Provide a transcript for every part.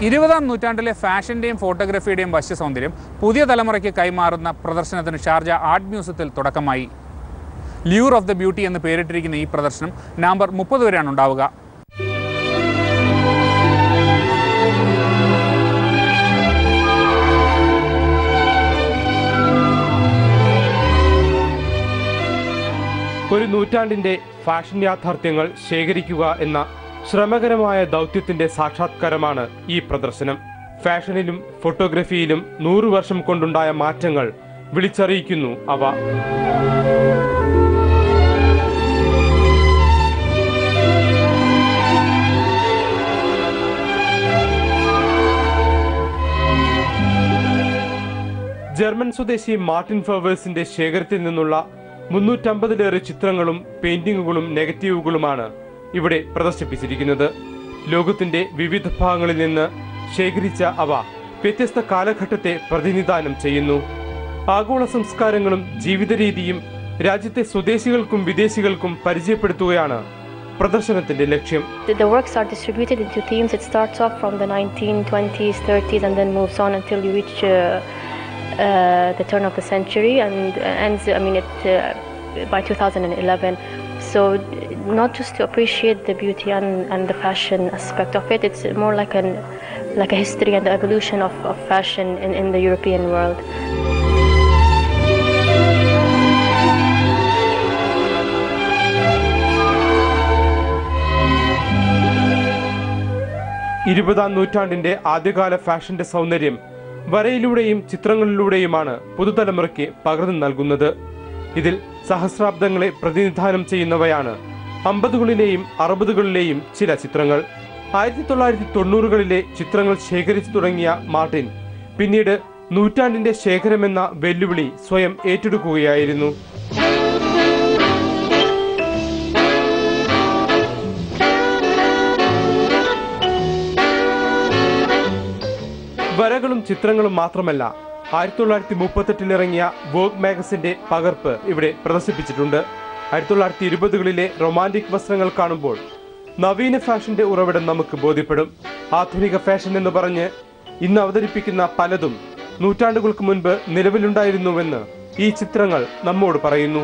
ഇരുപതാം നൂറ്റാണ്ടിലെ ഫാഷന്റെയും ഫോട്ടോഗ്രാഫിയുടെയും വശ്യ സൗന്ദര്യം പുതിയ തലമുറയ്ക്ക് കൈമാറുന്ന പ്രദർശനത്തിന് ഷാർജ ആർട്ട് മ്യൂസിയത്തിൽ തുടക്കമായി ല്യൂർ ഓഫ് ദ ബ്യൂട്ടി എന്ന് പേരിട്ടിരിക്കുന്ന ഈ പ്രദർശനം നവംബർ മുപ്പത് വരെയാണ് ഉണ്ടാവുക ഒരു നൂറ്റാണ്ടിന്റെ ഫാഷൻ യാഥാർത്ഥ്യങ്ങൾ ശേഖരിക്കുക എന്ന ശ്രമകരമായ ദൗത്യത്തിന്റെ സാക്ഷാത്കാരമാണ് ഈ പ്രദർശനം ഫാഷനിലും ഫോട്ടോഗ്രഫിയിലും നൂറു വർഷം കൊണ്ടുണ്ടായ മാറ്റങ്ങൾ വിളിച്ചറിയിക്കുന്നു അവ ജർമ്മൻ സ്വദേശി മാർട്ടിൻ ഫേവേഴ്സിന്റെ ശേഖരത്തിൽ നിന്നുള്ള മുന്നൂറ്റമ്പതിലേറെ ചിത്രങ്ങളും പെയിന്റിങ്ങുകളും നെഗറ്റീവുകളുമാണ് ഇവിടെ പ്രദർശിപ്പിച്ചിരിക്കുന്നത് ലോകത്തിന്റെ വിവിധ ഭാഗങ്ങളിൽ നിന്ന് ശേഖരിച്ച അവ വ്യത്യസ്ത കാലഘട്ടത്തെ പ്രതിനിധാനം ചെയ്യുന്നു ആഗോള സംസ്കാരങ്ങളും ജീവിത രീതിയും രാജ്യത്തെ സ്വദേശികൾക്കും വിദേശികൾക്കും പരിചയപ്പെടുത്തുകയാണ് പ്രദർശനത്തിന്റെ ലക്ഷ്യം The, the works are distributed into themes. It starts off from the 1920s, 30s, and then moves on until you reach uh, uh, the turn of the century and ends. I mean, it uh, by 2011. So, not just to appreciate the beauty and, and the fashion aspect of it, it's more like an like a history and the evolution of, of fashion in, in the European world. ഇരുപതാം നൂറ്റാണ്ടിന്റെ ആദ്യകാല ഫാഷന്റെ സൗന്ദര്യം വരയിലൂടെയും ചിത്രങ്ങളിലൂടെയുമാണ് പുതുതലമുറയ്ക്ക് പകർന്നു നൽകുന്നത് ഇതിൽ സഹസ്രാബ്ദങ്ങളെ പ്രതിനിധാനം ചെയ്യുന്നവയാണ് അമ്പതുകളിലെയും അറുപതുകളിലെയും ചില ചിത്രങ്ങൾ ആയിരത്തി തൊള്ളായിരത്തി തൊണ്ണൂറുകളിലെ ചിത്രങ്ങൾ ശേഖരിച്ചു തുടങ്ങിയ മാർട്ടിൻ പിന്നീട് നൂറ്റാണ്ടിന്റെ ശേഖരമെന്ന വെല്ലുവിളി സ്വയം ഏറ്റെടുക്കുകയായിരുന്നു വരകളും ചിത്രങ്ങളും മാത്രമല്ല ആയിരത്തി തൊള്ളായിരത്തി മുപ്പത്തെട്ടിൽ ഇറങ്ങിയ വോഗ് മാഗസിന്റെ പകർപ്പ് ഇവിടെ പ്രദർശിപ്പിച്ചിട്ടുണ്ട് ആയിരത്തി തൊള്ളായിരത്തി ഇരുപതുകളിലെ റൊമാൻറ്റിക് വസ്ത്രങ്ങൾ കാണുമ്പോൾ നവീന ഫാഷന്റെ ഉറവിടം നമുക്ക് ബോധ്യപ്പെടും ആധുനിക ഫാഷൻ എന്ന് പറഞ്ഞ് ഇന്ന് അവതരിപ്പിക്കുന്ന പലതും നൂറ്റാണ്ടുകൾക്ക് മുൻപ് നിലവിലുണ്ടായിരുന്നുവെന്ന് ഈ ചിത്രങ്ങൾ നമ്മോട് പറയുന്നു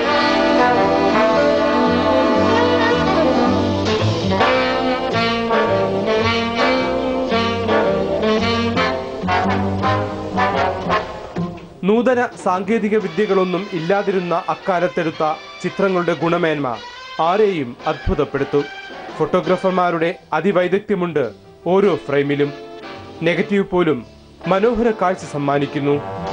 നൂതന സാങ്കേതിക വിദ്യകളൊന്നും ഇല്ലാതിരുന്ന അക്കാലത്തെടുത്ത ചിത്രങ്ങളുടെ ഗുണമേന്മ ആരെയും അത്ഭുതപ്പെടുത്തും ഫോട്ടോഗ്രാഫർമാരുടെ അതിവൈദഗ്ധ്യമുണ്ട് ഓരോ ഫ്രെയിമിലും നെഗറ്റീവ് പോലും മനോഹര കാഴ്ച സമ്മാനിക്കുന്നു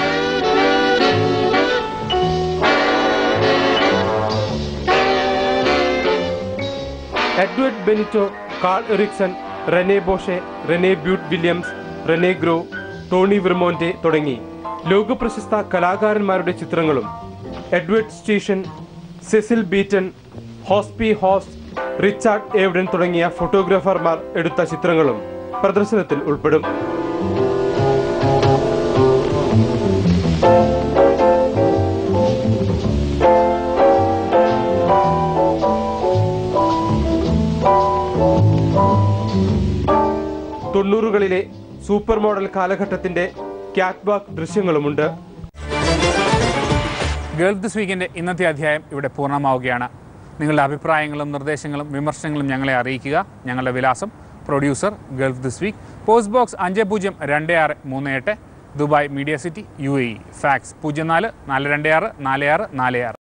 Edward Benito Carl Ericsson Rene Bouche Rene Bouet Williams Rene Gruau Tony വിർമോന്റെ തുടങ്ങി ലോകപ്രശസ്ത കലാകാരന്മാരുടെ ചിത്രങ്ങളും Edward Steichen Cecil Beaton Horst P ഹോസ് റിച്ചാർഡ് ഏവ്ഡൻ തുടങ്ങിയ ഫോട്ടോഗ്രാഫർമാർ എടുത്ത ചിത്രങ്ങളും പ്രദർശനത്തിൽ ഉൾപ്പെടും തൊണ്ണൂറുകളിലെ സൂപ്പർ മോഡൽ കാലഘട്ടത്തിന്റെ ക്യാറ്റ് വാക്ക് ദൃശ്യങ്ങളുമുണ്ട് ഗൾഫ് ദിസ് വീക്കിൻ്റെ ഇന്നത്തെ അധ്യായം ഇവിടെ പൂർണ്ണമാവുകയാണ് നിങ്ങളുടെ അഭിപ്രായങ്ങളും നിർദ്ദേശങ്ങളും വിമർശനങ്ങളും ഞങ്ങളെ അറിയിക്കുക ഞങ്ങളുടെ വിലാസം producer Gulf this week post box അഞ്ച് പൂജ്യം രണ്ട് ആറ് മൂന്ന് എട്ട് Dubai media city U A E fax പൂജ്യം നാല് നാല് രണ്ട് ആറ് നാല് ആറ് നാല് ആറ്